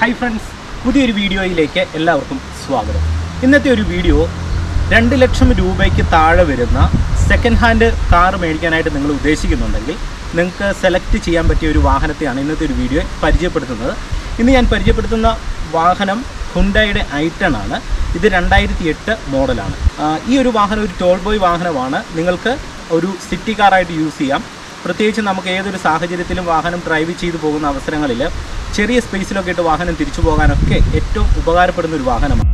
hi friends പുതിയൊരു വീഡിയോയിലേക്ക് എല്ലാവർക്കും സ്വാഗതം ഇന്നത്തെ ഒരു വീഡിയോ രണ്ട് ലക്ഷം രൂപയ്ക്ക് താഴെ വരുന്ന സെക്കൻഡ് ഹാൻഡ് കാർ മേടിക്കാനായിട്ട് നിങ്ങൾ ഉദ്ദേശിക്കുന്നുണ്ടെങ്കിൽ നിങ്ങൾക്ക് സെലക്ട് ചെയ്യാൻ പറ്റിയ ഒരു വാഹനത്തെയാണ് ഇന്നത്തെ ഒരു വീഡിയോ പരിചയപ്പെടുത്തുന്നത് ഇന്ന് ഞാൻ പരിചയപ്പെടുത്തുന്ന വാഹനം ഹുണ്ടായുടെ ഐട്ടൺ ആണ് ഇത് രണ്ടായിരത്തി എട്ട് മോഡലാണ് ആ, ഈ ഒരു വാഹനം ഒരു ടോൾ ബോയ് വാഹനമാണ് നിങ്ങൾക്ക് ഒരു സിറ്റി കാറായിട്ട് യൂസ് ചെയ്യാം പ്രത്യേകിച്ച് നമുക്ക് ഏതൊരു സാഹചര്യത്തിലും വാഹനം ഡ്രൈവ് ചെയ്തു പോകുന്ന അവസരങ്ങളിൽ ചെറിയ സ്പേസിലൊക്കെ ഇട്ട് വാഹനം തിരിച്ചു പോകാനൊക്കെ ഏറ്റവും ഉപകാരപ്പെടുന്ന ഒരു വാഹനമാണ്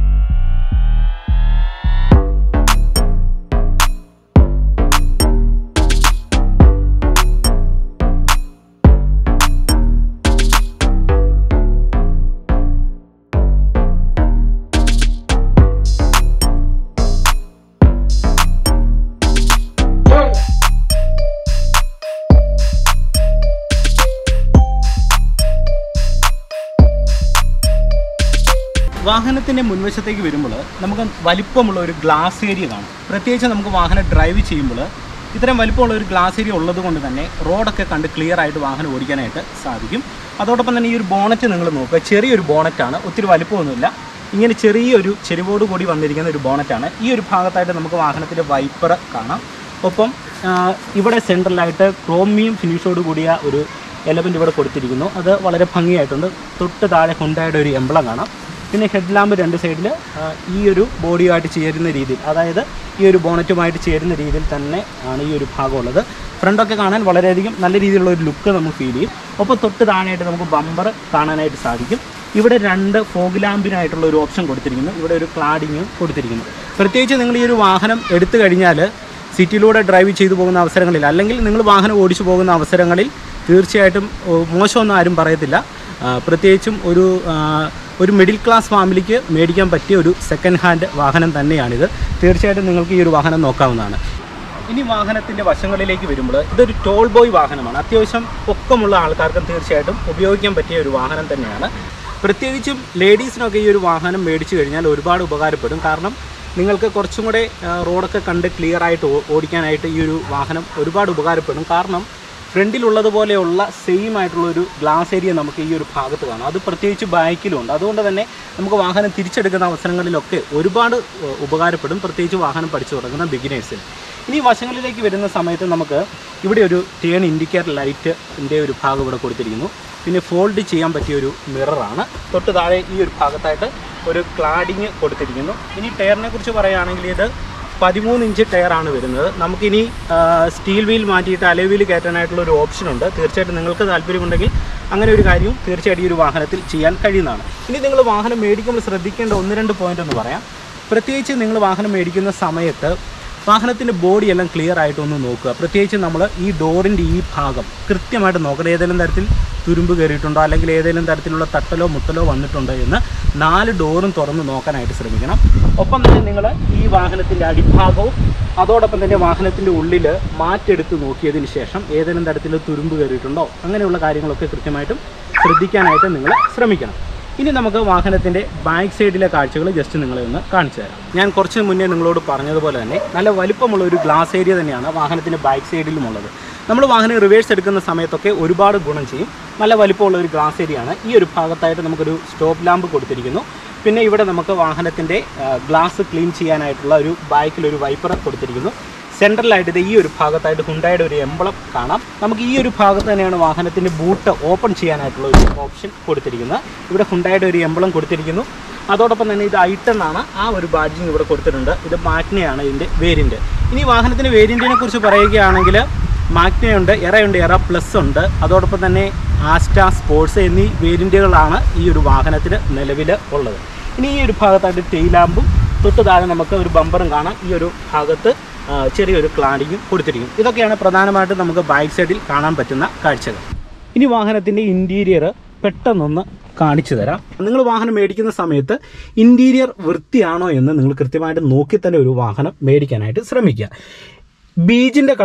വാഹനത്തിൻ്റെ മുൻവശത്തേക്ക് വരുമ്പോൾ നമുക്ക് വലിപ്പമുള്ള ഒരു ഗ്ലാസ് ഏരിയ കാണും പ്രത്യേകിച്ച് നമുക്ക് വാഹനം ഡ്രൈവ് ചെയ്യുമ്പോൾ ഇത്തരം വലിപ്പമുള്ള ഒരു ഗ്ലാസ് ഏരിയ ഉള്ളത് കൊണ്ട് തന്നെ റോഡൊക്കെ കണ്ട് ക്ലിയർ ആയിട്ട് വാഹനം ഓടിക്കാനായിട്ട് സാധിക്കും അതോടൊപ്പം തന്നെ ഈ ഒരു ബോണറ്റ് നിങ്ങൾ നോക്കുക ചെറിയൊരു ബോണറ്റാണ് ഒത്തിരി വലിപ്പമൊന്നുമില്ല ഇങ്ങനെ ചെറിയൊരു ചെരിവോട് കൂടി വന്നിരിക്കുന്ന ഒരു ബോണറ്റാണ് ഈ ഒരു ഭാഗത്തായിട്ട് നമുക്ക് വാഹനത്തിൻ്റെ വൈപ്പർ കാണാം ഒപ്പം ആ, ഇവിടെ സെൻട്രലായിട്ട് ക്രോമിയം ഫിനിഷോട് കൂടിയ ഒരു എലമെൻ്റ് ഇവിടെ കൊടുത്തിരിക്കുന്നു അത് വളരെ ഭംഗിയായിട്ടുണ്ട് തൊട്ട് താഴെ ഹുണ്ടായുടെ ഒരു എംബ്ലം കാണാം പിന്നെ ഹെഡ് ലാമ്പ് രണ്ട് സൈഡിൽ ഈ ഒരു ബോഡിയുമായിട്ട് ചേരുന്ന രീതിയിൽ അതായത് ഈ ഒരു ബോണറ്റുമായിട്ട് ചേരുന്ന രീതിയിൽ തന്നെ ആണ് ഈ ഒരു ഭാഗമുള്ളത് ഫ്രണ്ടൊക്കെ കാണാൻ വളരെയധികം നല്ല രീതിയിലുള്ള ഒരു ലുക്ക് നമുക്ക് ഫീൽ ചെയ്യും ഒപ്പം തൊട്ട് താഴെയായിട്ട് നമുക്ക് ബമ്പർ കാണാനായിട്ട് സാധിക്കും ഇവിടെ രണ്ട് ഫോഗ് ലാമ്പിനായിട്ടുള്ള ഒരു ഓപ്ഷൻ കൊടുത്തിരിക്കുന്നു ഇവിടെ ഒരു ക്ലാഡിങ്ങും കൊടുത്തിരിക്കുന്നു പ്രത്യേകിച്ച് നിങ്ങൾ ഈ ഒരു വാഹനം എടുത്തു കഴിഞ്ഞാൽ സിറ്റിയിലൂടെ ഡ്രൈവ് ചെയ്തു പോകുന്ന അവസരങ്ങളിൽ അല്ലെങ്കിൽ നിങ്ങൾ വാഹനം ഓടിച്ചു പോകുന്ന അവസരങ്ങളിൽ തീർച്ചയായിട്ടും ഓ, മോശമൊന്നും ആരും പറയത്തില്ല ആ, പ്രത്യേകിച്ചും ഒരു ആ, ഒരു മിഡിൽ ക്ലാസ് ഫാമിലിക്ക് മേടിക്കാൻ പറ്റിയ ഒരു സെക്കൻഡ് ഹാൻഡ് വാഹനം തന്നെയാണിത് തീർച്ചയായിട്ടും നിങ്ങൾക്ക് ഈ ഒരു വാഹനം നോക്കാവുന്നതാണ് ഇനി വാഹനത്തിൻ്റെ വശങ്ങളിലേക്ക് വരുമ്പോൾ ഇതൊരു ടോൾ ബോയ് വാഹനമാണ് അത്യാവശ്യം പൊക്കമുള്ള ആൾക്കാർക്കും തീർച്ചയായിട്ടും ഉപയോഗിക്കാൻ പറ്റിയ ഒരു വാഹനം തന്നെയാണ് പ്രത്യേകിച്ചും ലേഡീസിനൊക്കെ ഈ ഒരു വാഹനം മേടിച്ചു കഴിഞ്ഞാൽ ഒരുപാട് ഉപകാരപ്പെടും കാരണം നിങ്ങൾക്ക് കുറച്ചും കൂടെ ആ, റോഡൊക്കെ കണ്ട് ക്ലിയർ ആയിട്ട് ഓ- ഓടിക്കാനായിട്ട് ഈ ഒരു വാഹനം ഒരുപാട് ഉപകാരപ്പെടും കാരണം ഫ്രണ്ടിലുള്ളതുപോലെയുള്ള സെയിം ആയിട്ടുള്ള ഒരു ഗ്ലാസ് ഏരിയ നമുക്ക് ഈ ഒരു ഭാഗത്ത് കാണാം അത് പ്രത്യേകിച്ച് ബാക്കിലും ഉണ്ട് അതുകൊണ്ട് തന്നെ നമുക്ക് വാഹനം തിരിച്ചെടുക്കുന്ന അവസരങ്ങളിലൊക്കെ ഒരുപാട് ഏഹ്, ഉപകാരപ്പെടും പ്രത്യേകിച്ച് വാഹനം പഠിച്ചു തുടങ്ങുന്ന ബിഗിനേഴ്സിന് ഇനി വശങ്ങളിലേക്ക് വരുന്ന സമയത്ത് നമുക്ക് ഇവിടെ ഒരു ടേൺ ഇൻഡിക്കേറ്റർ ലൈറ്റിൻ്റെ ഒരു ഭാഗം ഇവിടെ കൊടുത്തിരിക്കുന്നു പിന്നെ ഫോൾഡ് ചെയ്യാൻ പറ്റിയ ഒരു മിററാണ് തൊട്ട് താഴെ ഈ ഒരു ഭാഗത്തായിട്ട് ഒരു ക്ലാഡിങ് കൊടുത്തിരിക്കുന്നു ഇനി ടയറിനെ കുറിച്ച് പറയുകയാണെങ്കിൽ ഇത് പതിമൂന്ന് ഇഞ്ച് ടയറാണ് വരുന്നത് നമുക്കിനി സ്റ്റീൽ വീൽ മാറ്റിയിട്ട് അലോ വീൽ കയറ്റാനായിട്ടുള്ള ഒരു ഓപ്ഷൻ ഉണ്ട് തീർച്ചയായിട്ടും നിങ്ങൾക്ക് താല്പര്യമുണ്ടെങ്കിൽ അങ്ങനെ ഒരു കാര്യവും തീർച്ചയായിട്ടും ഈ ഒരു വാഹനത്തിൽ ചെയ്യാൻ കഴിയുന്നതാണ് ഇനി നിങ്ങൾ വാഹനം മേടിക്കുമ്പോൾ ശ്രദ്ധിക്കേണ്ട ഒന്ന് രണ്ട് പോയിന്റ് എന്ന് പറയാം പ്രത്യേകിച്ച് നിങ്ങൾ വാഹനം മേടിക്കുന്ന സമയത്ത് വാഹനത്തിൻ്റെ ബോഡി എല്ലാം ക്ലിയർ ആയിട്ട് ഒന്ന് നോക്കുക പ്രത്യേകിച്ച് നമ്മൾ ഈ ഡോറിൻ്റെ ഈ ഭാഗം കൃത്യമായിട്ട് നോക്കണം ഏതെങ്കിലും തരത്തിൽ തുരുമ്പ് കയറിയിട്ടുണ്ടോ അല്ലെങ്കിൽ ഏതെങ്കിലും തരത്തിലുള്ള തട്ടലോ മുട്ടലോ വന്നിട്ടുണ്ടോ എന്ന് നാല് ഡോറും തുറന്ന് നോക്കാനായിട്ട് ശ്രമിക്കണം ഒപ്പം തന്നെ നിങ്ങൾ ഈ വാഹനത്തിൻ്റെ അടിഭാഗവും അതോടൊപ്പം തന്നെ വാഹനത്തിൻ്റെ ഉള്ളിൽ മാറ്റെടുത്ത് നോക്കിയതിന് ശേഷം ഏതെങ്കിലും തരത്തിൽ തുരുമ്പ് കയറിയിട്ടുണ്ടോ അങ്ങനെയുള്ള കാര്യങ്ങളൊക്കെ കൃത്യമായിട്ടും ശ്രദ്ധിക്കാനായിട്ട് നിങ്ങൾ ശ്രമിക്കണം ഇനി നമുക്ക് വാഹനത്തിൻ്റെ ബാക്ക് സൈഡിലെ കാഴ്ചകൾ ജസ്റ്റ് നിങ്ങളെ ഒന്ന് കാണിച്ചു തരാം ഞാൻ കുറച്ച് മുന്നേ നിങ്ങളോട് പറഞ്ഞതുപോലെ തന്നെ നല്ല വലുപ്പമുള്ള ഒരു ഗ്ലാസ് ഏരിയ തന്നെയാണ് വാഹനത്തിൻ്റെ ബാക്ക് സൈഡിലുമുള്ളത് നമ്മൾ വാഹനം റിവേഴ്സ് എടുക്കുന്ന സമയത്തൊക്കെ ഒരുപാട് ഗുണം ചെയ്യും നല്ല വലുപ്പമുള്ള ഒരു ഗ്ലാസ് ഏരിയ ആണ് ഈ ഒരു ഭാഗത്തായിട്ട് നമുക്കൊരു സ്റ്റോപ്പ് ലാമ്പ് കൊടുത്തിരിക്കുന്നു പിന്നെ ഇവിടെ നമുക്ക് വാഹനത്തിൻ്റെ ഗ്ലാസ് ക്ലീൻ ചെയ്യാനായിട്ടുള്ള ഒരു ബാക്കിലൊരു വൈപ്പർ കൊടുത്തിരിക്കുന്നു സെൻട്രലായിട്ട് ഇത് ഈ ഒരു ഭാഗത്തായിട്ട് ഹുണ്ടായുടെ ഒരു എംബളം കാണാം നമുക്ക് ഈ ഒരു ഭാഗത്ത് തന്നെയാണ് വാഹനത്തിൻ്റെ ബൂട്ട് ഓപ്പൺ ചെയ്യാനായിട്ടുള്ള ഒരു ഓപ്ഷൻ കൊടുത്തിരിക്കുന്നത് ഇവിടെ ഹുണ്ടായുടെ ഒരു എംബളം കൊടുത്തിരിക്കുന്നു അതോടൊപ്പം തന്നെ ഇത് ഐട്ടൺ ആണ് ആ ഒരു ബാഡ്ജിങ് ഇവിടെ കൊടുത്തിട്ടുണ്ട് ഇത് മാഗ്നയാണ് ഇതിൻ്റെ വേരിയൻറ്റ് ഇനി വാഹനത്തിൻ്റെ വേരിയൻറ്റിനെ കുറിച്ച് പറയുകയാണെങ്കിൽ മാഗ്നയുണ്ട് എറയുണ്ട് എറ പ്ലസ് ഉണ്ട് അതോടൊപ്പം തന്നെ ആസ്റ്റ സ്പോർട്സ് എന്നീ വേരിയൻറ്റുകളാണ് ഈ ഒരു വാഹനത്തിന് നിലവിൽ ഉള്ളത് ഇനി ഈ ഒരു ഭാഗത്തായിട്ട് ടെയിലാമ്പും തൊട്ട് താഴെ നമുക്ക് ഒരു ബമ്പറും കാണാം ഈ ഒരു ഭാഗത്ത് ആ, ചെറിയൊരു ക്ലാഡിങ്ങും കൊടുത്തിരിക്കും ഇതൊക്കെയാണ് പ്രധാനമായിട്ടും നമുക്ക് ബാക്ക് സൈഡിൽ കാണാൻ പറ്റുന്ന കാഴ്ചകൾ ഇനി വാഹനത്തിൻ്റെ ഇൻറ്റീരിയർ പെട്ടെന്നൊന്ന് കാണിച്ചു തരാം നിങ്ങൾ വാഹനം മേടിക്കുന്ന സമയത്ത് ഇൻറ്റീരിയർ വൃത്തിയാണോ എന്ന് നിങ്ങൾ കൃത്യമായിട്ട് നോക്കി തന്നെ ഒരു വാഹനം മേടിക്കാനായിട്ട് ശ്രമിക്കുക ബീജിൻ്റെ കളറും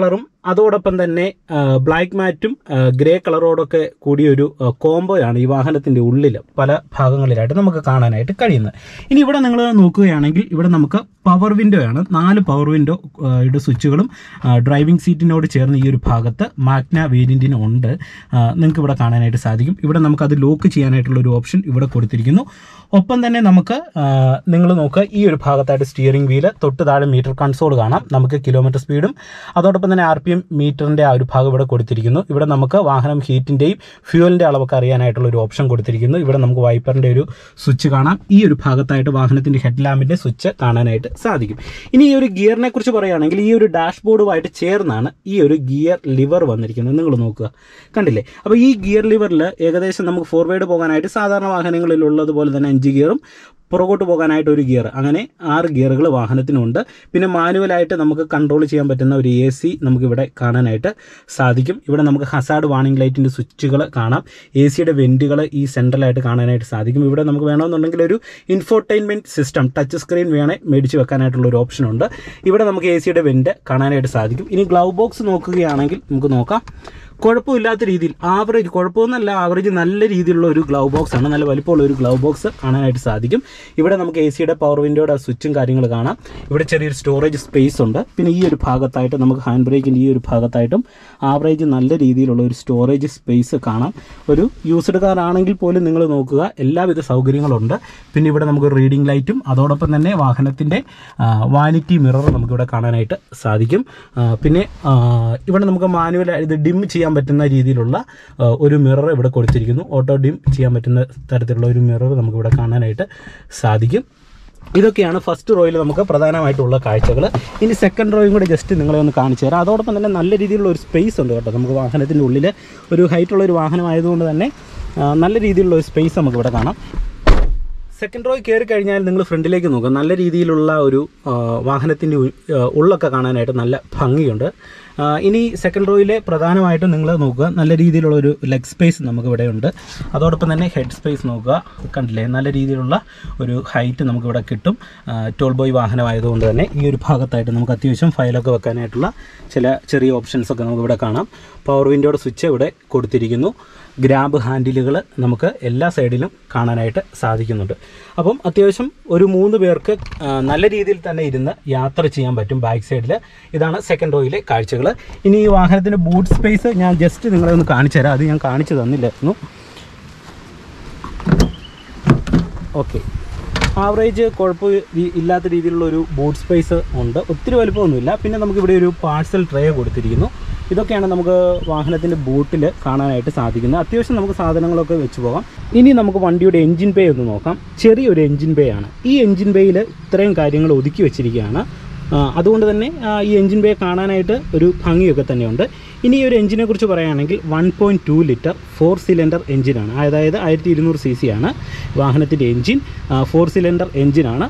അതോടൊപ്പം തന്നെ ബ്ലാക്ക് മാറ്റും ഗ്രേ കളറോടൊക്കെ കൂടിയ ഒരു കോംബോയാണ് ഈ വാഹനത്തിന്റെ ഉള്ളിൽ പല ഭാഗങ്ങളിലായിട്ട് നമുക്ക് കാണാനായിട്ട് കഴിയുന്നത് ഇനി ഇവിടെ നിങ്ങൾ നോക്കുകയാണെങ്കിൽ ഇവിടെ നമുക്ക് പവർ വിൻഡോ ആണ് നാല് പവർ വിൻഡോ യുടെ സ്വിച്ചുകളും ഡ്രൈവിംഗ് സീറ്റിനോട് ചേർന്ന് ഈ ഒരു ഭാഗത്ത് മാഗ്ന വേരിയന്റിന് ഉണ്ട് നിങ്ങൾക്ക് ഇവിടെ കാണാനായിട്ട് സാധിക്കും ഇവിടെ നമുക്ക് അത് ലോക്ക് ചെയ്യാനായിട്ടുള്ള ഒരു ഓപ്ഷൻ ഇവിടെ കൊടുത്തിരിക്കുന്നു ഒപ്പം തന്നെ നമുക്ക് നിങ്ങൾ നോക്കുക ഈ ഒരു ഭാഗത്തായിട്ട് സ്റ്റിയറിംഗ് വീല് തൊട്ട് താഴെ മീറ്റർ കൺസോൾ കാണാം നമുക്ക് കിലോമീറ്റർ സ്പീഡും അതോടൊപ്പം തന്നെ ആർ പി എം മീറ്ററിന്റെ ആ ഒരു ഭാഗം ഇവിടെ കൊടുത്തിരിക്കുന്നു ഇവിടെ നമുക്ക് വാഹനം ഹീറ്റിന്റെയും ഫ്യൂവലിന്റെ അളവൊക്കെ അറിയാനായിട്ടുള്ള ഒരു ഓപ്ഷൻ കൊടുത്തിരിക്കുന്നു ഇവിടെ നമുക്ക് വൈപ്പറിന്റെ ഒരു സ്വിച്ച് കാണാം ഈ ഒരു ഭാഗത്തായിട്ട് വാഹനത്തിന്റെ ഹെഡ് ലാമ്പിന്റെ സ്വിച്ച് കാണാനായിട്ട് സാധിക്കും ഇനി ഈ ഒരു ഗിയറിനെ കുറിച്ച് പറയുകയാണെങ്കിൽ ഈ ഒരു ഡാഷ്ബോർഡുമായിട്ട് ചേർന്നാണ് ഈ ഒരു ഗിയർ ലിവർ വന്നിരിക്കുന്നത് നിങ്ങൾ നോക്കുക കണ്ടില്ലേ അപ്പോൾ ഈ ഗിയർ ലിവറിൽ ഏകദേശം നമുക്ക് ഫോർവേഡ് പോകാനായിട്ട് സാധാരണ വാഹനങ്ങളിൽ ഉള്ളതുപോലെ തന്നെ അഞ്ച് ഗിയറും പുറകോട്ട് പോകാനായിട്ട് ഒരു ഗിയർ അങ്ങനെ ആറ് ഗിയറുകൾ വാഹനത്തിനുണ്ട് പിന്നെ മാനുവലായിട്ട് നമുക്ക് കൺട്രോൾ ചെയ്യാൻ പറ്റുന്ന ഒരു എ സി നമുക്കിവിടെ കാണാനായിട്ട് സാധിക്കും ഇവിടെ നമുക്ക് ഹസാർഡ് വാർണിംഗ് ലൈറ്റിൻ്റെ സ്വിച്ചുകൾ കാണാം എ സിയുടെ വെൻറ്റുകൾ ഈ സെൻട്രലായിട്ട് കാണാനായിട്ട് സാധിക്കും ഇവിടെ നമുക്ക് വേണമെന്നുണ്ടെങ്കിൽ ഒരു ഇൻഫോർടൈൻമെൻറ്റ് സിസ്റ്റം ടച്ച് സ്ക്രീൻ വേണേൽ മേടിച്ച് വെക്കാനായിട്ടുള്ള ഒരു ഓപ്ഷൻ ഉണ്ട് ഇവിടെ നമുക്ക് എ സിയുടെ വെൻറ്റ് കാണാനായിട്ട് സാധിക്കും ഇനി ഗ്ലൗ ബോക്സ് നോക്കുകയാണെങ്കിൽ നമുക്ക് നോക്കാം കുഴപ്പമില്ലാത്ത രീതിയിൽ ആവറേജ് കുഴപ്പമൊന്നുമല്ല ആവറേജ് നല്ല രീതിയിലുള്ള ഒരു ഗ്ലൗ ബോക്സ് ആണ് നല്ല വലിപ്പമുള്ള ഒരു ഗ്ലൗ ബോക്സ് കാണാനായിട്ട് സാധിക്കും ഇവിടെ നമുക്ക് എ സിയുടെ പവർ വിൻഡോയുടെ സ്വിച്ചും കാര്യങ്ങൾ കാണാം ഇവിടെ ചെറിയൊരു സ്റ്റോറേജ് സ്പേസ് ഉണ്ട് പിന്നെ ഈ ഒരു ഭാഗത്തായിട്ട് നമുക്ക് ഹാൻഡ് ബ്രേക്കിൻ്റെ ഈ ഒരു ഭാഗത്തായിട്ടും ആവറേജ് നല്ല രീതിയിലുള്ള ഒരു സ്റ്റോറേജ് സ്പേസ് കാണാം ഒരു യൂസ്ഡ് കാർ ആണെങ്കിൽ പോലും നിങ്ങൾ നോക്കുക എല്ലാവിധ സൗകര്യങ്ങളുണ്ട് പിന്നെ ഇവിടെ നമുക്ക് റീഡിംഗ് ലൈറ്റും അതോടൊപ്പം തന്നെ വാഹനത്തിൻ്റെ വാനിറ്റി മിറർ നമുക്കിവിടെ കാണാനായിട്ട് സാധിക്കും ആ, പിന്നെ ആ, ഇവിടെ നമുക്ക് മാനുവൽ ഇത് ഡിം ചെയ്യാൻ പറ്റുന്ന രീതിയിലുള്ള ആ, ഒരു മിറർ ഇവിടെ കൊടുത്തിരിക്കുന്നു ഓട്ടോ ഡിം ചെയ്യാൻ പറ്റുന്ന തരത്തിലുള്ള ഒരു മിറർ നമുക്കിവിടെ കാണാനായിട്ട് സാധിക്കും ഇതൊക്കെയാണ് ഫസ്റ്റ് റോയിൽ നമുക്ക് പ്രധാനമായിട്ടുള്ള കാഴ്ചകൾ ഇനി സെക്കൻഡ് റോയും കൂടെ ജസ്റ്റ് നിങ്ങളെ ഒന്ന് കാണിച്ചു തരാം അതോടൊപ്പം തന്നെ നല്ല രീതിയിലുള്ള ഒരു സ്പേസ് ഉണ്ട് കേട്ടോ നമുക്ക് വാഹനത്തിൻ്റെ ഉള്ളിൽ ഒരു ഹൈറ്റുള്ള ഒരു വാഹനമായതുകൊണ്ട് തന്നെ ആ, നല്ല രീതിയിലുള്ള ഒരു സ്പേസ് നമുക്ക് ഇവിടെ കാണാം സെക്കൻഡ് റോയിൽ കയറി കഴിഞ്ഞാൽ നിങ്ങൾ ഫ്രണ്ടിലേക്ക് നോക്കുക നല്ല രീതിയിലുള്ള ഒരു വാഹനത്തിൻ്റെ ഉള്ളൊക്കെ കാണാനായിട്ട് നല്ല ഭംഗിയുണ്ട് ആ, ഇനി സെക്കൻഡ് റോയിലെ പ്രധാനമായിട്ടും നിങ്ങൾ നോക്കുക നല്ല രീതിയിലുള്ള ഒരു ലെഗ് സ്പേസ് നമുക്ക് ഇവിടെ ഉണ്ട് അതോടൊപ്പം തന്നെ ഹെഡ് സ്പേസ് നോക്കുക കണ്ടില്ലേ നല്ല രീതിയിലുള്ള ഒരു ഹൈറ്റ് നമുക്കിവിടെ കിട്ടും ടോൾ ബോയ് വാഹനമായതുകൊണ്ട് തന്നെ ഈ ഒരു ഭാഗത്തായിട്ട് നമുക്ക് അത്യാവശ്യം ഫയലൊക്കെ വെക്കാനായിട്ടുള്ള ചില ചെറിയ ഓപ്ഷൻസ് ഒക്കെ നമുക്കിവിടെ കാണാം പവർ വിൻഡോയുടെ സ്വിച്ച് ഇവിടെ കൊടുത്തിരിക്കുന്നു ഗ്രാബ് ഹാൻഡിലുകൾ നമുക്ക് എല്ലാ സൈഡിലും കാണാനായിട്ട് സാധിക്കുന്നുണ്ട് അപ്പം അത്യാവശ്യം ഒരു മൂന്ന് പേർക്ക് ആ, നല്ല രീതിയിൽ തന്നെ ഇരുന്ന് യാത്ര ചെയ്യാൻ പറ്റും ബാക്ക് സൈഡിൽ ഇതാണ് സെക്കൻഡ് റോയിലെ കാഴ്ചകൾ ഇനി ഈ വാഹനത്തിൻ്റെ ബൂട്ട് സ്പേസ് ഞാൻ ജസ്റ്റ് നിങ്ങളെ ഒന്ന് കാണിച്ചു തരാം അത് ഞാൻ കാണിച്ചു തന്നില്ലായിരുന്നു ഓക്കെ ആവറേജ് കുഴപ്പം ഇല്ലാത്ത രീതിയിലുള്ള ഒരു ബൂട്ട് സ്പേസ് ഉണ്ട് ഒത്തിരി വലുപ്പമൊന്നുമില്ല പിന്നെ നമുക്കിവിടെ ഒരു പാഴ്സൽ ട്രേ കൊടുത്തിരിക്കുന്നു ഇതൊക്കെയാണ് നമുക്ക് വാഹനത്തിൻ്റെ ബൂട്ടിൽ കാണാനായിട്ട് സാധിക്കുന്നത് അത്യാവശ്യം നമുക്ക് സാധനങ്ങളൊക്കെ വെച്ച് പോകാം ഇനി നമുക്ക് വണ്ടിയുടെ എൻജിൻ പേ ഒന്ന് നോക്കാം ചെറിയൊരു എൻജിൻ പേ ആണ് ഈ എൻജിൻ പേയിൽ ഇത്രയും കാര്യങ്ങൾ ഒതുക്കി വെച്ചിരിക്കുകയാണ് ആ, അതുകൊണ്ട് തന്നെ ആ, ഈ എൻജിൻ ബേ കാണാനായിട്ട് ഒരു ഭംഗിയൊക്കെ തന്നെയുണ്ട് ഇനി ഈ ഒരു എഞ്ചിനെ കുറിച്ച് പറയുകയാണെങ്കിൽ one point two litre four cylinder എഞ്ചിനാണ് അതായത് ആയിരത്തി ഇരുന്നൂറ് സി സി ആണ് വാഹനത്തിൻ്റെ എഞ്ചിൻ ഫോർ സിലിണ്ടർ എഞ്ചിനാണ്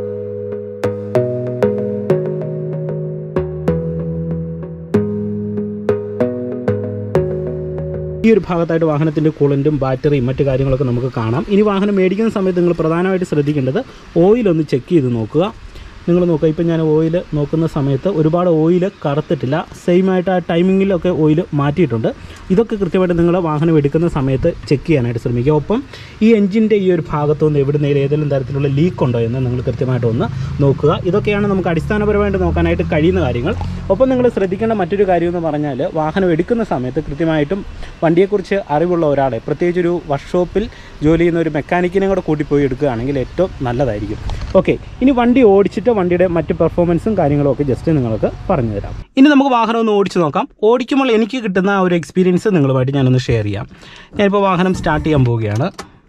ഈ ഒരു ഭാഗത്തായിട്ട് വാഹനത്തിൻ്റെ കൂളൻറ്റും ബാറ്ററിയും മറ്റു കാര്യങ്ങളൊക്കെ നമുക്ക് കാണാം ഇനി വാഹനം മേടിക്കുന്ന സമയത്ത് നിങ്ങൾ പ്രധാനമായിട്ട് ശ്രദ്ധിക്കേണ്ടത് ഓയിൽ ഒന്ന് ചെക്ക് ചെയ്ത് നോക്കുക നിങ്ങൾ നോക്കുക ഇപ്പം ഞാൻ ഓയിൽ നോക്കുന്ന സമയത്ത് ഒരുപാട് ഓയിൽ കറുത്തിട്ടില്ല സെയിം ആയിട്ട് ആ ടൈമിങ്ങിലൊക്കെ ഓയിൽ മാറ്റിയിട്ടുണ്ട് ഇതൊക്കെ കൃത്യമായിട്ട് നിങ്ങൾ വാഹനം എടുക്കുന്ന സമയത്ത് ചെക്ക് ചെയ്യാനായിട്ട് ശ്രമിക്കുക ഒപ്പം ഈ എഞ്ചിൻ്റെ ഈ ഒരു ഭാഗത്തുനിന്ന് എവിടുന്നേലും ഏതെങ്കിലും തരത്തിലുള്ള ലീക്ക് ഉണ്ടോ എന്ന് നിങ്ങൾ കൃത്യമായിട്ട് ഒന്ന് നോക്കുക ഇതൊക്കെയാണ് നമുക്ക് അടിസ്ഥാനപരമായിട്ട് നോക്കാനായിട്ട് കഴിയുന്ന കാര്യങ്ങൾ ഒപ്പം നിങ്ങൾ ശ്രദ്ധിക്കേണ്ട മറ്റൊരു കാര്യം എന്ന് പറഞ്ഞാൽ വാഹനം എടുക്കുന്ന സമയത്ത് കൃത്യമായിട്ടും വണ്ടിയെക്കുറിച്ച് അറിവുള്ള ഒരാളെ പ്രത്യേകിച്ച് ഒരു വർക്ക്ഷോപ്പിൽ ജോലി ചെയ്യുന്ന ഒരു മെക്കാനിക്കിനെ കൂടെ കൂട്ടിപ്പോയി എടുക്കുകയാണെങ്കിൽ ഏറ്റവും നല്ലതായിരിക്കും ഓക്കെ ഇനി വണ്ടി ഓടിച്ചിട്ട് വണ്ടിയുടെ മറ്റ് പെർഫോമൻസും കാര്യങ്ങളും ഒക്കെ ജസ്റ്റ് നിങ്ങൾക്ക് പറഞ്ഞു തരാം ഇനി നമുക്ക് വാഹനം ഒന്ന് ഓടിച്ച് നോക്കാം ഓടിക്കുമ്പോൾ എനിക്ക് കിട്ടുന്ന ആ ഒരു എക്സ്പീരിയൻസ് നിങ്ങളുമായിട്ട് ഞാനൊന്ന് ഷെയർ ചെയ്യാം ഞാനിപ്പോൾ വാഹനം സ്റ്റാർട്ട് ചെയ്യാൻ പോവുകയാണ്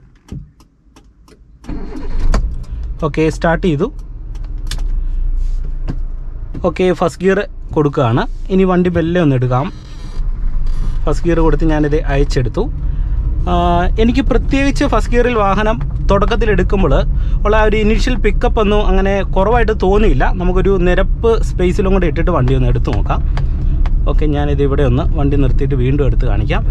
ഓക്കെ സ്റ്റാർട്ട് ചെയ്തു ഓക്കെ ഫസ്റ്റ് ഗിയർ കൊടുക്കുകയാണ് ഇനി വണ്ടി ബെല്ലെ ഒന്ന് എടുക്കാം ഫസ്റ്റ് ഗിയർ കൊടുത്ത് ഞാനിത് അയച്ചെടുത്തു ആ, എനിക്ക് പ്രത്യേകിച്ച് ഫസ്റ്റ് ഗിയറിൽ വാഹനം തുടക്കത്തിൽ എടുക്കുമ്പോൾ ഉള്ള ആ ഒരു ഇനീഷ്യൽ പിക്കപ്പ് ഒന്നും അങ്ങനെ കുറവായിട്ട് തോന്നിയില്ല നമുക്കൊരു നിരപ്പ് സ്പേസിലും കൂടെ ഇട്ടിട്ട് വണ്ടി ഒന്ന് എടുത്ത് നോക്കാം ഓക്കെ ഞാനിത് ഇവിടെ ഒന്ന് വണ്ടി നിർത്തിയിട്ട് വീണ്ടും എടുത്ത് കാണിക്കാം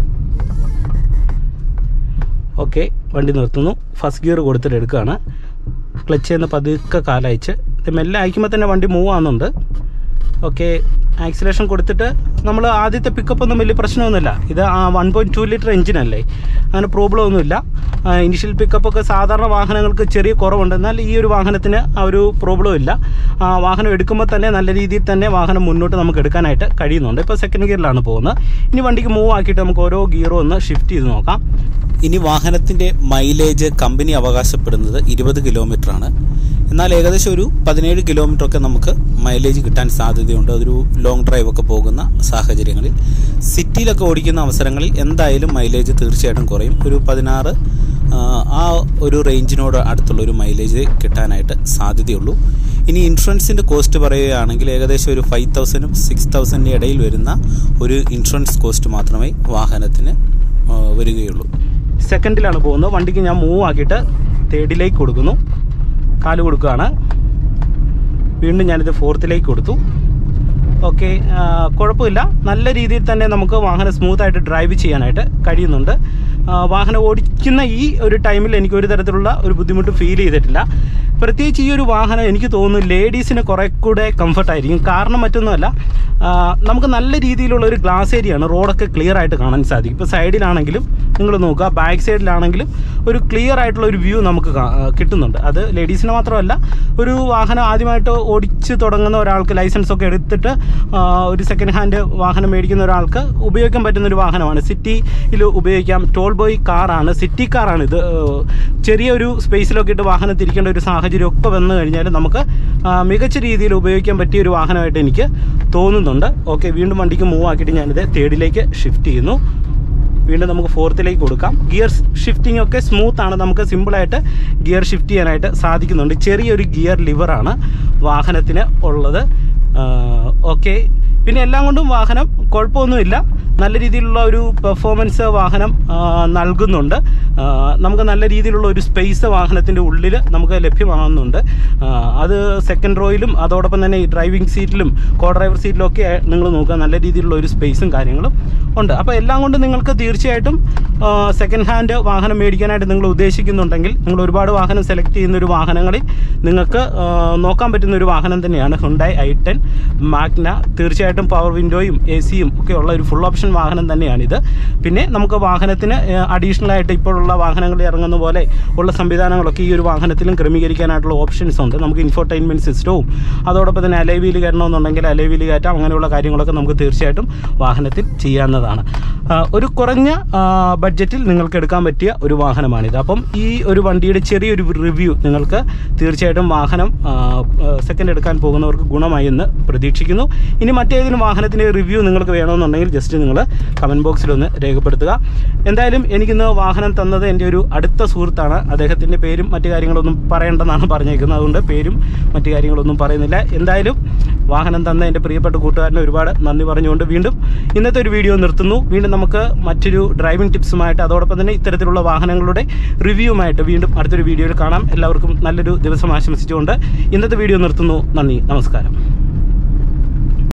ഓക്കെ വണ്ടി നിർത്തുന്നു ഫസ്റ്റ് ഗിയർ കൊടുത്തിട്ട് എടുക്കുകയാണ് ക്ലച്ച് ചെയ്യുന്ന പതുക്കെ കാലയച്ച് ഇത് മെല്ലെ അയക്കുമ്പോൾ തന്നെ വണ്ടി മൂവ് ആവുന്നുണ്ട് ഓക്കെ ആക്സിലേഷൻ കൊടുത്തിട്ട് നമ്മൾ ആദ്യത്തെ പിക്കപ്പ് ഒന്നും വലിയ പ്രശ്നമൊന്നുമില്ല ഇത് വൺ പോയിൻറ്റ് ടു ലിറ്റർ എഞ്ചിനല്ലേ അങ്ങനെ പ്രോബ്ലം ഒന്നുമില്ല ഇനിഷ്യൽ പിക്കപ്പൊക്കെ സാധാരണ വാഹനങ്ങൾക്ക് ചെറിയ കുറവുണ്ട് എന്നാൽ ഈ ഒരു വാഹനത്തിന് ആ ഒരു പ്രോബ്ലം ഇല്ല ആ, വാഹനം എടുക്കുമ്പോൾ തന്നെ നല്ല രീതിയിൽ തന്നെ വാഹനം മുന്നോട്ട് നമുക്ക് എടുക്കാനായിട്ട് കഴിയുന്നുണ്ട് ഇപ്പോൾ സെക്കൻഡ് ഗിയറിലാണ് പോകുന്നത് ഇനി വണ്ടിക്ക് മൂവ് ആക്കിയിട്ട് നമുക്ക് ഓരോ ഗിയറും ഒന്ന് ഷിഫ്റ്റ് ചെയ്ത് നോക്കാം ഇനി വാഹനത്തിന്റെ മൈലേജ് കമ്പനി അവകാശപ്പെടുന്നത് ഇരുപത് കിലോമീറ്റർ ആണ് എന്നാൽ ഏകദേശം ഒരു പതിനേഴ് കിലോമീറ്റർ ഒക്കെ നമുക്ക് മൈലേജ് കിട്ടാൻ സാധ്യതയുണ്ട് അതൊരു ലോങ് ഡ്രൈവ് ഒക്കെ പോകുന്ന സാഹചര്യങ്ങളിൽ സിറ്റിയിലൊക്കെ ഓടിക്കുന്ന അവസരങ്ങളിൽ എന്തായാലും മൈലേജ് തീർച്ചയായിട്ടും കുറയും ഒരു പതിനാറ് ആ, ആ ഒരു റേഞ്ചിനോട് അടുത്തുള്ള ഒരു മൈലേജ് കിട്ടാനായിട്ട് സാധ്യതയുള്ളൂ ഇനി ഇൻഷുറൻസിൻ്റെ കോസ്റ്റ് പറയുകയാണെങ്കിൽ ഏകദേശം ഒരു ഫൈവ് തൗസൻഡും സിക്സ് തൗസൻഡിൻ്റെ ഇടയിൽ വരുന്ന ഒരു ഇൻഷുറൻസ് കോസ്റ്റ് മാത്രമേ വാഹനത്തിന് ആ, വരികയുള്ളൂ സെക്കൻഡിലാണ് പോകുന്നത് വണ്ടിക്ക് ഞാൻ മൂവ് ആക്കിയിട്ട് തേർഡിലേക്ക് കൊടുക്കുന്നു കാല് കൊടുക്കുകയാണ് വീണ്ടും ഞാനിത് ഫോർത്തിലേക്ക് കൊടുത്തു ഓക്കെ കുഴപ്പമില്ല നല്ല രീതിയിൽ തന്നെ നമുക്ക് വാഹനം സ്മൂത്തായിട്ട് ഡ്രൈവ് ചെയ്യാനായിട്ട് കഴിയുന്നുണ്ട് ആ, വാഹനം ഓടിക്കുന്ന ഈ ഒരു ടൈമിൽ എനിക്ക് ഒരു തരത്തിലുള്ള ഒരു ബുദ്ധിമുട്ട് ഫീൽ ചെയ്തിട്ടില്ല പ്രത്യേകിച്ച് ഈ ഒരു വാഹനം എനിക്ക് തോന്നുന്നു ലേഡീസിന് കുറെ കൂടെ കംഫർട്ടായിരിക്കും കാരണം മറ്റൊന്നുമല്ല ആ, നമുക്ക് നല്ല രീതിയിലുള്ള ഒരു ഗ്ലാസ് ഏരിയയാണ് റോഡൊക്കെ ക്ലിയർ ആയിട്ട് കാണാൻ സാധിക്കും ഇപ്പോൾ സൈഡിലാണെങ്കിലും നിങ്ങൾ നോക്കുക ബാക്ക് സൈഡിലാണെങ്കിലും ഒരു ക്ലിയർ ആയിട്ടുള്ള ഒരു വ്യൂ നമുക്ക് കാ- ആ, കിട്ടുന്നുണ്ട് അത് ലേഡീസിന് മാത്രമല്ല ഒരു വാഹനം ആദ്യമായിട്ട് ഓടിച്ച് തുടങ്ങുന്ന ഒരാൾക്ക് ലൈസൻസ് ഒക്കെ എടുത്തിട്ട് ആ, ഒരു സെക്കൻഡ് ഹാൻഡ് വാഹനം മേടിക്കുന്ന ഒരാൾക്ക് ഉപയോഗിക്കാൻ പറ്റുന്ന ഒരു വാഹനമാണ് സിറ്റിയിൽ ഉപയോഗിക്കാം ടോൾ ബോയ് കാറാണ് സിറ്റി കാറാണ് ഇത് ഏഹ്, ചെറിയൊരു സ്പേസിലൊക്കെ ഇട്ട് വാഹനം തിരിക്കേണ്ട ഒരു സാഹചര്യം ഒക്കെ വന്നു കഴിഞ്ഞാൽ നമുക്ക് ആ, മികച്ച രീതിയിൽ ഉപയോഗിക്കാൻ പറ്റിയ ഒരു വാഹനമായിട്ട് എനിക്ക് തോന്നുന്നുണ്ട് ഓക്കെ വീണ്ടും വണ്ടിക്ക് മൂവ് ആക്കിയിട്ട് ഞാനിത് തേർഡിലേക്ക് ഷിഫ്റ്റ് ചെയ്യുന്നു വീണ്ടും നമുക്ക് ഫോർത്തിലേക്ക് കൊടുക്കാം ഗിയർ ഷിഫ്റ്റിംഗ് ഒക്കെ സ്മൂത്ത് ആണ് നമുക്ക് സിമ്പിളായിട്ട് ഗിയർ ഷിഫ്റ്റ് ചെയ്യാനായിട്ട് സാധിക്കുന്നുണ്ട് ചെറിയൊരു ഗിയർ ലിവറാണ് വാഹനത്തിന് ഉള്ളത് ഓക്കെ പിന്നെ എല്ലാം കൊണ്ടും വാഹനം കുഴപ്പമൊന്നുമില്ല നല്ല രീതിയിലുള്ള ഒരു പെർഫോമൻസ് വാഹനം ആ, നൽകുന്നുണ്ട് ആ, നമുക്ക് നല്ല രീതിയിലുള്ള ഒരു സ്പേസ് വാഹനത്തിൻ്റെ ഉള്ളിൽ നമുക്ക് ലഭ്യമാകുന്നുണ്ട് ആ, അത് സെക്കൻഡ് റോയിലും അതോടൊപ്പം തന്നെ ഈ ഡ്രൈവിംഗ് സീറ്റിലും കോ ഡ്രൈവർ സീറ്റിലും ഒക്കെ നിങ്ങൾ നോക്കുക നല്ല രീതിയിലുള്ള ഒരു സ്പേസും കാര്യങ്ങളും ഉണ്ട് അപ്പോൾ എല്ലാം കൊണ്ടും നിങ്ങൾക്ക് തീർച്ചയായിട്ടും സെക്കൻഡ് ഹാൻഡ് വാഹനം മേടിക്കാനായിട്ട് നിങ്ങൾ ഉദ്ദേശിക്കുന്നുണ്ടെങ്കിൽ നിങ്ങൾ ഒരുപാട് വാഹനം സെലക്ട് ചെയ്യുന്ന ഒരു വാഹനങ്ങളിൽ നിങ്ങൾക്ക് ആ, നോക്കാൻ പറ്റുന്ന ഒരു വാഹനം തന്നെയാണ് ഹുണ്ടായി ഐ ടെൻ മാഗ്ന തീർച്ചയായിട്ടും പവർ വിൻഡോയും എ സിയും ഒക്കെ ഉള്ള ഒരു ഫുൾ ഓപ്ഷൻ വാഹനം തന്നെയാണിത് പിന്നെ നമുക്ക് വാഹനത്തിന് അഡീഷണൽ ആയിട്ട് ഇപ്പോഴുള്ള വാഹനങ്ങളിൽ ഇറങ്ങുന്ന പോലെ ഉള്ള സംവിധാനങ്ങളൊക്കെ ഈ ഒരു വാഹനത്തിലും ക്രമീകരിക്കാനായിട്ടുള്ള ഓപ്ഷൻസ് ഉണ്ട് നമുക്ക് ഇൻഫോർടൈൻമെൻറ്റ് സിസ്റ്റവും അതോടൊപ്പം തന്നെ അലൈവീൽ കയറണമെന്നുണ്ടെങ്കിൽ അലൈവീൽ കയറ്റാം അങ്ങനെയുള്ള കാര്യങ്ങളൊക്കെ നമുക്ക് തീർച്ചയായിട്ടും വാഹനത്തിൽ ചെയ്യാവുന്നതാണ് ആ, ഒരു കുറഞ്ഞ ആ, ബഡ്ജറ്റിൽ നിങ്ങൾക്ക് എടുക്കാൻ പറ്റിയ ഒരു വാഹനമാണിത് അപ്പം ഈ ഒരു വണ്ടിയുടെ ചെറിയൊരു റിവ്യൂ നിങ്ങൾക്ക് തീർച്ചയായിട്ടും വാഹനം സെക്കൻഡ് എടുക്കാൻ പോകുന്നവർക്ക് ഗുണമായി എന്ന് പ്രതീക്ഷിക്കുന്നു ഇനി മറ്റേതെങ്കിലും വാഹനത്തിൻ്റെ റിവ്യൂ നിങ്ങൾക്ക് വേണമെന്നുണ്ടെങ്കിൽ ജസ്റ്റ് നിങ്ങൾ കമൻറ്റ് ബോക്സിലൊന്ന് രേഖപ്പെടുത്തുക എന്തായാലും എനിക്കിന്ന് വാഹനം തന്നത് എൻ്റെ ഒരു അടുത്ത സുഹൃത്താണ് അദ്ദേഹത്തിൻ്റെ പേരും മറ്റു കാര്യങ്ങളൊന്നും പറയേണ്ടെന്നാണ് പറഞ്ഞേക്കുന്നത് അതുകൊണ്ട് പേരും മറ്റു കാര്യങ്ങളൊന്നും പറയുന്നില്ല എന്തായാലും വാഹനം തന്ന എൻ്റെ പ്രിയപ്പെട്ട കൂട്ടുകാരനെ ഒരുപാട് നന്ദി പറഞ്ഞുകൊണ്ട് വീണ്ടും ഇന്നത്തെ ഒരു വീഡിയോ നിർത്തുന്നു വീണ്ടും നമുക്ക് മറ്റൊരു ഡ്രൈവിംഗ് ടിപ്സുമായിട്ട് അതോടൊപ്പം തന്നെ ഇത്തരത്തിലുള്ള വാഹനങ്ങളുടെ റിവ്യൂമായിട്ട് വീണ്ടും അടുത്തൊരു വീഡിയോയിൽ കാണാം എല്ലാവർക്കും നല്ലൊരു ദിവസം ആശംസിച്ചുകൊണ്ട് ഇന്നത്തെ വീഡിയോ നിർത്തുന്നു നന്ദി നമസ്കാരം